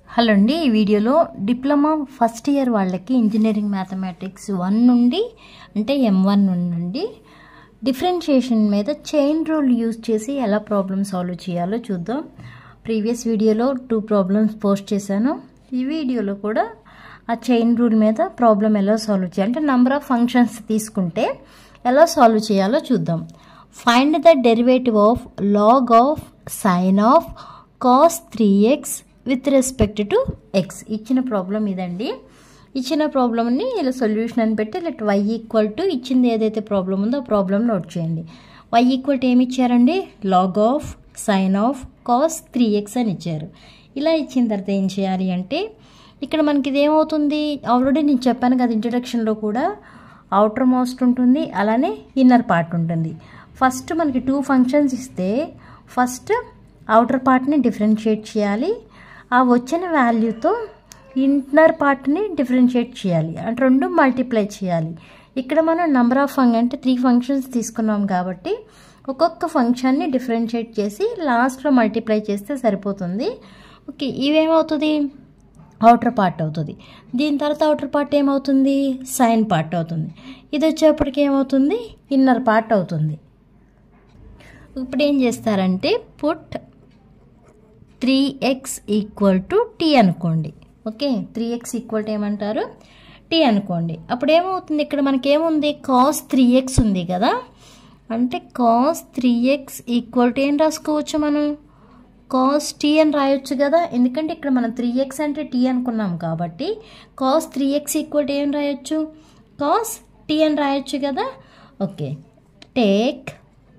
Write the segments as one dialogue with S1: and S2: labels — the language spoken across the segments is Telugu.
S1: హలో అండి ఈ వీడియోలో డిప్లొమా ఫస్ట్ ఇయర్ వాళ్ళకి ఇంజనీరింగ్ మ్యాథమెటిక్స్ వన్ నుండి అంటే ఎం వన్ నుండి డిఫరెన్షియేషన్ మీద చైన్ రూల్ యూజ్ చేసి ఎలా ప్రాబ్లమ్ సాల్వ్ చేయాలో చూద్దాం ప్రీవియస్ వీడియోలో టూ ప్రాబ్లమ్స్ పోస్ట్ చేశాను ఈ వీడియోలో కూడా ఆ చైన్ రూల్ మీద ప్రాబ్లం ఎలా సాల్వ్ చేయాలి అంటే నెంబర్ ఆఫ్ ఫంక్షన్స్ తీసుకుంటే ఎలా సాల్వ్ చేయాలో చూద్దాం find the derivative of log of sine of cos three x with respect to x ఇచ్చిన ప్రాబ్లం ఇదండి ఇచ్చిన ప్రాబ్లమ్ని ఇలా సొల్యూషన్ అని పెట్టి లెట్ వై ఈక్వల్ టు ఇచ్చింది ఏదైతే ప్రాబ్లం ఉందో ఆ ప్రాబ్లం నోట్ చేయండి వై ఈక్వల్ టు ఏమి ఇచ్చారండి log of sine of cos three x అని ఇచ్చారు ఇలా ఇచ్చిన తర్వాత ఏం చేయాలి అంటే ఇక్కడ మనకి ఇది ఏమవుతుంది ఆల్రెడీ నేను చెప్పాను కదా ఇంట్రడక్షన్లో కూడా అవుటర్ మోస్ట్ ఉంటుంది అలానే ఇన్నర్ పార్ట్ ఉంటుంది ఫస్ట్ మనకి టూ ఫంక్షన్స్ ఇస్తే ఫస్ట్ అవుటర్ పార్ట్ని డిఫరెన్షియేట్ చేయాలి ఆ వచ్చిన వాల్యూతో ఇన్నర్ పార్ట్ని డిఫరెన్షియేట్ చేయాలి అంటే రెండు మల్టిప్లై చేయాలి ఇక్కడ మనం నెంబర్ ఆఫ్ ఫంక్ అంటే త్రీ ఫంక్షన్స్ తీసుకున్నాం కాబట్టి ఒక్కొక్క ఫంక్షన్ని డిఫరెన్షియేట్ చేసి లాస్ట్లో మల్టిప్లై చేస్తే సరిపోతుంది ఓకే ఇవేమవుతుంది అవుటర్ పార్ట్ అవుతుంది దీని తర్వాత అవుటర్ పార్ట్ ఏమవుతుంది సైన్ పార్ట్ అవుతుంది ఇది వచ్చేప్పటికి ఏమవుతుంది ఇన్నర్ పార్ట్ అవుతుంది ఇప్పుడు ఏం చేస్తారంటే put three x equal to t అనుకోండి okay three x equal to ఏమంటారు టీ అనుకోండి అప్పుడు ఏమవుతుంది ఇక్కడ మనకేముంది కాస్ త్రీ ఎక్స్ ఉంది కదా అంటే cos three x equal to ఏం రాసుకోవచ్చు మనం కాస్ టీ అని రాయొచ్చు కదా ఎందుకంటే ఇక్కడ మనం త్రీ ఎక్స్ అంటే టీ అనుకున్నాం కాబట్టి cos three x equal to ఏం రాయొచ్చు కాస్ టీ అని రాయొచ్చు కదా okay take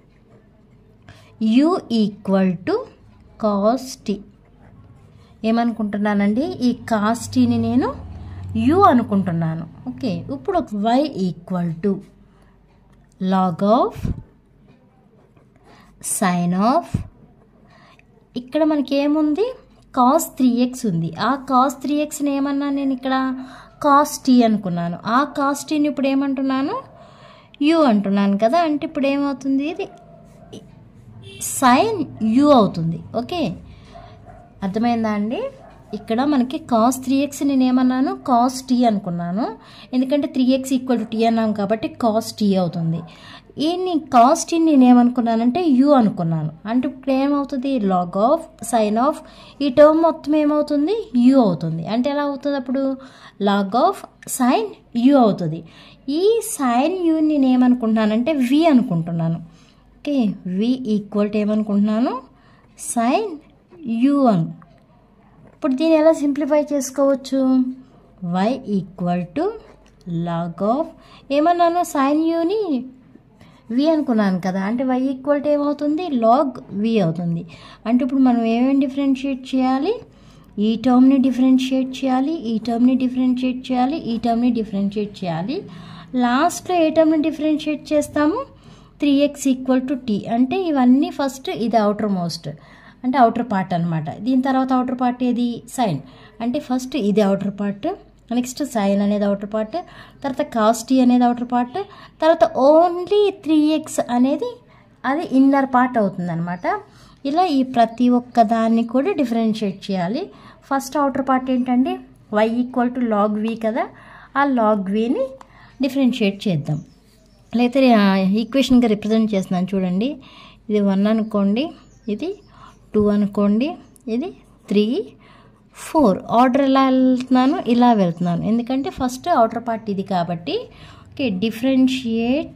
S1: u equal to cos t ఏమనుకుంటున్నానండి ఈ కాస్ టీని నేను యు అనుకుంటున్నాను ఓకే ఇప్పుడు y equal to log of sine of ఇక్కడ మనకి ఏముంది కాస్ త్రీ ఎక్స్ ఉంది ఆ కాస్ త్రీ ఎక్స్ని ఏమన్నా నేను ఇక్కడ కాస్ టీ అనుకున్నాను ఆ కాస్ టీని ఇప్పుడు ఏమంటున్నాను యు అంటున్నాను కదా అంటే ఇప్పుడు ఏమవుతుంది ఇది సైన్ యు అవుతుంది ఓకే అర్థమైందా అండి ఇక్కడ మనకి కాస్ త్రీ ఎక్స్ నేను ఏమన్నాను కాస్ టీ అనుకున్నాను ఎందుకంటే three x equal to t అన్నాం కాబట్టి కాస్ టీ అవుతుంది ఈ కాస్ టీ నేను ఏమనుకున్నానంటే యు అనుకున్నాను అంటే ఇప్పుడు ఏమవుతుంది లాగ్ ఆఫ్ సైన్ ఆఫ్ ఈ టర్మ్ మొత్తం ఏమవుతుంది యు అవుతుంది అంటే ఎలా అవుతుంది అప్పుడు లాగ్ ఆఫ్ సైన్ యు అవుతుంది ఈ సైన్ యు నేను ఏమనుకుంటున్నానంటే వి అనుకుంటున్నాను ఓకే వి ఈక్వల్ టు ఏమనుకుంటున్నాను సైన్ యు అని ఇప్పుడు దీన్ని ఎలా సింప్లిఫై చేసుకోవచ్చు y equal to log of ఏమన్నాను సైన్ యూని వి అనుకున్నాను కదా అంటే వై ఈక్వల్ టు ఏమవుతుంది లాగ్ వి అవుతుంది అంటే ఇప్పుడు మనం ఏమేమి డిఫరెన్షియేట్ చేయాలి ఈ టర్మ్ని డిఫరెన్షియేట్ చేయాలి ఈ టర్మ్ని డిఫరెన్షియేట్ చేయాలి ఈ టర్మ్ని డిఫరెన్షియేట్ చేయాలి లాస్ట్లో ఏ టర్మ్ని డిఫరెన్షియేట్ చేస్తాము three x equal to t అంటే ఇవన్నీ ఫస్ట్ ఇది అవుటర్ మోస్ట్ అంటే అవుటర్ పార్ట్ అనమాట దీని తర్వాత అవుటర్ పార్ట్ ఏది సైన్ అంటే ఫస్ట్ ఇది అవుటర్ పార్ట్ నెక్స్ట్ సైన్ అనేది అవుటర్ పార్ట్ తర్వాత కాస్టీ అనేది అవుటర్ పార్ట్ తర్వాత ఓన్లీ త్రీ ఎక్స్ అనేది అది ఇన్నర్ పార్ట్ అవుతుంది అనమాట ఇలా ఈ ప్రతి ఒక్క దాన్ని కూడా డిఫరెన్షియేట్ చేయాలి ఫస్ట్ అవుటర్ పార్ట్ ఏంటంటే y equal to log v కదా ఆ లాగ్ విని డిఫరెన్షియేట్ చేద్దాం లేకపోతే ఈక్వేషన్గా రిప్రజెంట్ చేస్తున్నాను చూడండి ఇది వన్ అనుకోండి ఇది టూ అనుకోండి ఇది త్రీ ఫోర్ ఆర్డర్ ఎలా వెళ్తున్నాను ఇలా వెళ్తున్నాను ఎందుకంటే ఫస్ట్ అవుటర్ పార్ట్ ఇది కాబట్టి okay differentiate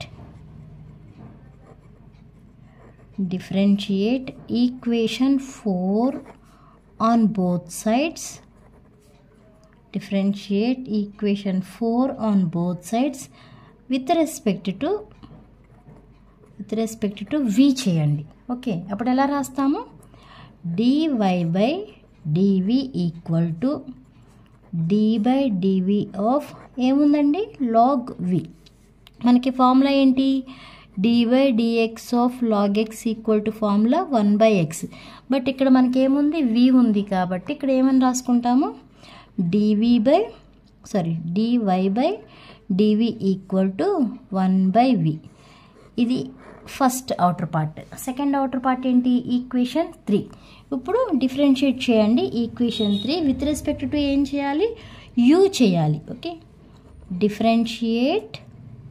S1: differentiate equation four on both sides differentiate equation four on both sides with respect to with respect to v చేయండి ఓకే అప్పుడు ఎలా రాస్తాము dy by dv equal to d by dv of ఏముందండి లాగ్ వి మనకి ఫార్ములా ఏంటి d by dx of log x equal to formula one by x but ఇక్కడ మనకి ఏముంది వి ఉంది కాబట్టి ఇక్కడ ఏమని రాసుకుంటాము dv by sorry DY by dv equal to one by v ఇది first outer part second outer part ఏంటి ఈక్వేషన్ త్రీ ఇప్పుడు డిఫరెన్షియేట్ చేయండి equation three with respect to ఏం చేయాలి యూ చేయాలి okay differentiate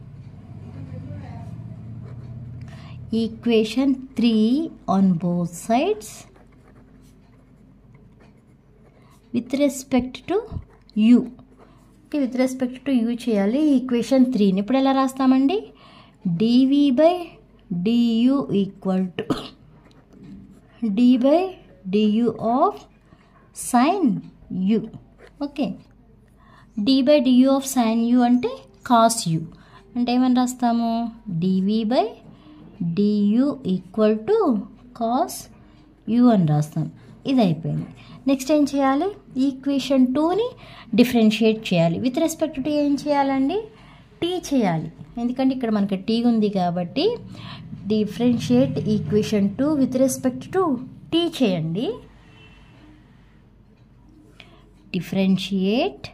S1: equation three on both sides with respect to u okay with respect to u చేయాలి ఈక్వేషన్ త్రీని ఇప్పుడు ఎలా రాస్తామండి dv by du equal to d by du of sine u okay d by du of sine you అంటే కాస్ యు అంటే ఏమని రాస్తాము dv by du equal to cos u అని రాస్తాం ఇది అయిపోయింది నెక్స్ట్ ఏం చేయాలి ఈక్వేషన్ టూని డిఫరెన్షియేట్ చేయాలి విత్ రెస్పెక్ట్ టు ఏం చేయాలండి టీ చేయాలి ఎందుకంటే ఇక్కడ మనకి టీ ఉంది కాబట్టి differentiate equation two with respect to t చేయండి differentiate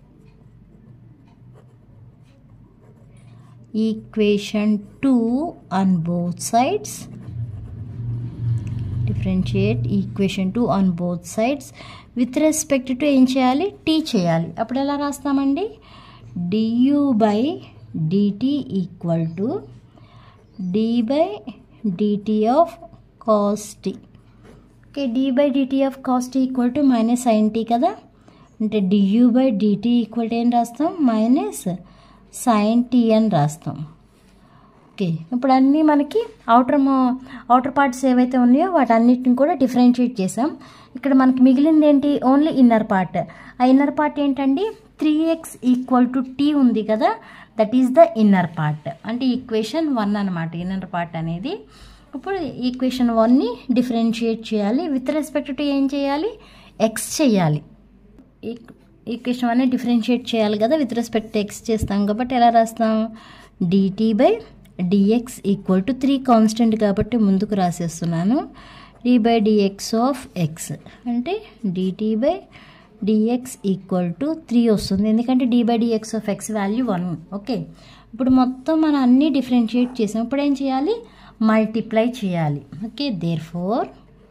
S1: equation two on both sides differentiate equation two on both sides with respect to ఏం చేయాలి టీ చేయాలి అప్పుడు ఎలా రాస్తామండి du by dt equal to d by dt of cos t okay d by dt of cos t equal to minus sine t కదా అంటే du by dt equal to ఏం రాస్తాం మైనస్ సైన్ టీ అని రాస్తాం ఓకే ఇప్పుడు అన్నీ మనకి అవుటర్ అవుటర్ పార్ట్స్ ఏవైతే ఉన్నాయో వాటన్నిటిని కూడా డిఫరెన్షియేట్ చేసాం ఇక్కడ మనకి మిగిలింది ఏంటి ఓన్లీ ఇన్నర్ పార్ట్ ఆ ఇన్నర్ పార్ట్ ఏంటండి three x equal to t ఉంది కదా that is the inner part అంటే ఈక్వేషన్ వన్ అనమాట ఇన్నర్ పార్ట్ అనేది ఇప్పుడు ఈక్వేషన్ వన్ని డిఫరెన్షియేట్ చేయాలి విత్ రెస్పెక్ట్ టు ఏం చేయాలి ఎక్స్ చేయాలి ఈక్వేషన్ వన్ డిఫరెన్షియేట్ చేయాలి కదా విత్ రెస్పెక్ట్ టు ఎక్స్ చేస్తాం కాబట్టి ఎలా రాస్తాం dt by dx equal to three constant కాబట్టి ముందుకు రాసేస్తున్నాను d by dx of x అంటే dt by dx equal to three వస్తుంది ఎందుకంటే d by dx of x value one okay ఇప్పుడు మొత్తం మనం అన్నీ డిఫరెన్షియేట్ చేసాం ఇప్పుడు ఏం చేయాలి మల్టిప్లై చేయాలి okay therefore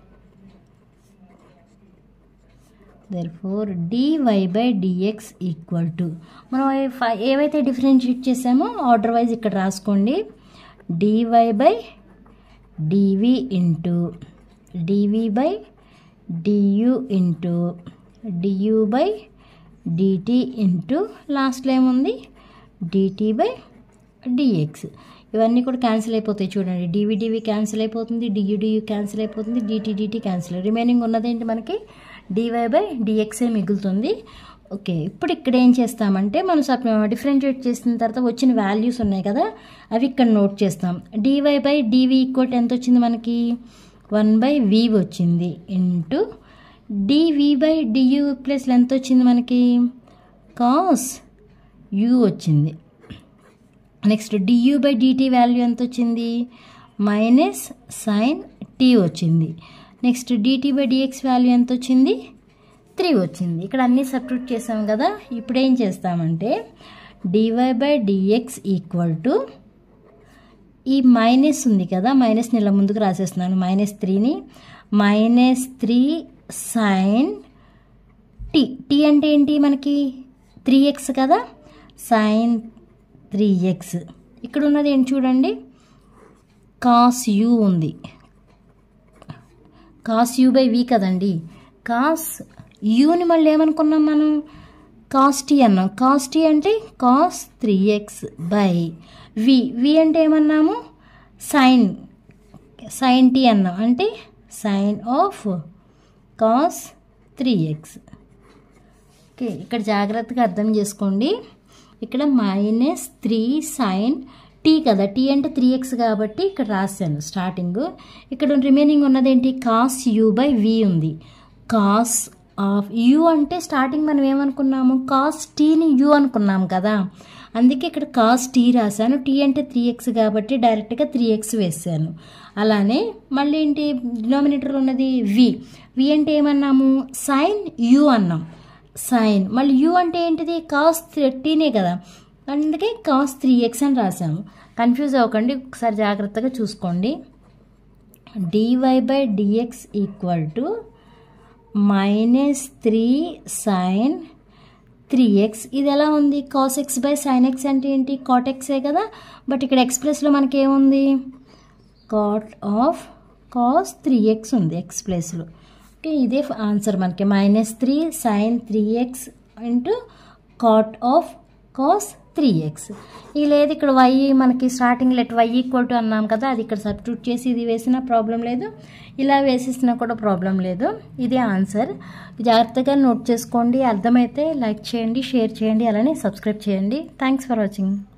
S1: therefore dy by dx equal to మనం ఏవైతే డిఫరెన్షియేట్ చేసామో ఆర్డర్ వైజ్ ఇక్కడ రాసుకోండి dy by dv into dv by du into du by dt into లాస్ట్లో ఏముంది డిటి బై డిఎక్స్ ఇవన్నీ కూడా క్యాన్సిల్ అయిపోతాయి చూడండి డివి డివి క్యాన్సిల్ అయిపోతుంది డియు డియు క్యాన్సిల్ అయిపోతుంది డిటి డిటి క్యాన్సిల్ రిమైనింగ్ ఉన్నదేంటి మనకి డివై బై డిఎక్సే మిగులుతుంది ఓకే ఇప్పుడు ఇక్కడ ఏం చేస్తామంటే మనం సబ్ డిఫరెన్షియేట్ చేసిన తర్వాత వచ్చిన వాల్యూస్ ఉన్నాయి కదా అవి ఇక్కడ నోట్ చేస్తాం డివై బై డివి ఈక్వల్ ఎంత వచ్చింది మనకి వన్ బై వి వచ్చింది into dv by du plus ఎంత వచ్చింది మనకి కాస్ యు వచ్చింది next du by dt value ఎంత వచ్చింది మైనస్ సైన్ టీ వచ్చింది next dt by dx value ఎంత వచ్చింది త్రీ వచ్చింది ఇక్కడ అన్నీ సబ్స్టిట్యూట్ చేసాం కదా ఇప్పుడు ఏం చేస్తామంటే dy by dx equal to ఈ మైనస్ ఉంది కదా మైనస్ని ఇలా ముందుకు రాసేస్తున్నాను మైనస్ త్రీని minus three sine t t అంటే ఏంటి మనకి త్రీ ఎక్స్ కదా సైన్ త్రీ ఎక్స్ ఇక్కడ ఉన్నది ఏంటి చూడండి కాస్ యూ ఉంది కాస్ యూ బై వి కదండి కాస్ యూని మళ్ళీ ఏమనుకున్నాం మనం కాస్ టీ అన్నాం కాస్ టీ అంటే cos three x by v v అంటే ఏమన్నాము సైన్ సైన్ టీ అన్నాం అంటే sign of cos three x okay ఇక్కడ జాగ్రత్తగా అర్థం చేసుకోండి ఇక్కడ మైనస్ త్రీ సైన్ టీ కదా టీ అంటే త్రీ ఎక్స్ కాబట్టి ఇక్కడ రాశాను స్టార్టింగ్ ఇక్కడ రిమైనింగ్ ఉన్నదేంటి కాస్ యూ బై వి ఉంది కాస్ ఆఫ్ యూ అంటే స్టార్టింగ్ మనం ఏమనుకున్నాము కాస్ టీని యూ అనుకున్నాం కదా అందుకే ఇక్కడ కాస్ టీ రాశాను టీ అంటే త్రీ ఎక్స్ కాబట్టి డైరెక్ట్గా త్రీ ఎక్స్ వేసాను అలానే మళ్ళీ ఏంటి డినామినేటర్ ఉన్నది వి వి అంటే ఏమన్నాము సైన్ యూ అన్నాం సైన్ మళ్ళీ యూ అంటే ఏంటిది కాస్ టీనే కదా అందుకే కాస్ త్రీ ఎక్స్ అని రాసాము కన్ఫ్యూజ్ అవ్వకండి ఒకసారి జాగ్రత్తగా చూసుకోండి dy by dx equal to minus three sine three x ఇది ఎలా ఉంది cos x by sine x అంటే ఏంటి కాట్ ఎక్సే కదా బట్ ఇక్కడ ఎక్స్ ప్లస్లో మనకి ఏముంది cot of cos three x ఉంది ఎక్స్ ప్లేస్లో ఓకే ఇదే ఆన్సర్ మనకి minus three sine three x into cot of cos three x ఇది లేదు ఇక్కడ వై మనకి starting let y equal to అన్నాం కదా అది ఇక్కడ సబ్స్టిట్యూట్ చేసి ఇది వేసినా ప్రాబ్లం లేదు ఇలా వేసేసినా కూడా ప్రాబ్లం లేదు ఇదే ఆన్సర్ జాగ్రత్తగా నోట్ చేసుకోండి అర్థమైతే లైక్ చేయండి షేర్ చేయండి అలానే సబ్స్క్రైబ్ చేయండి థ్యాంక్స్ ఫర్ వాచింగ్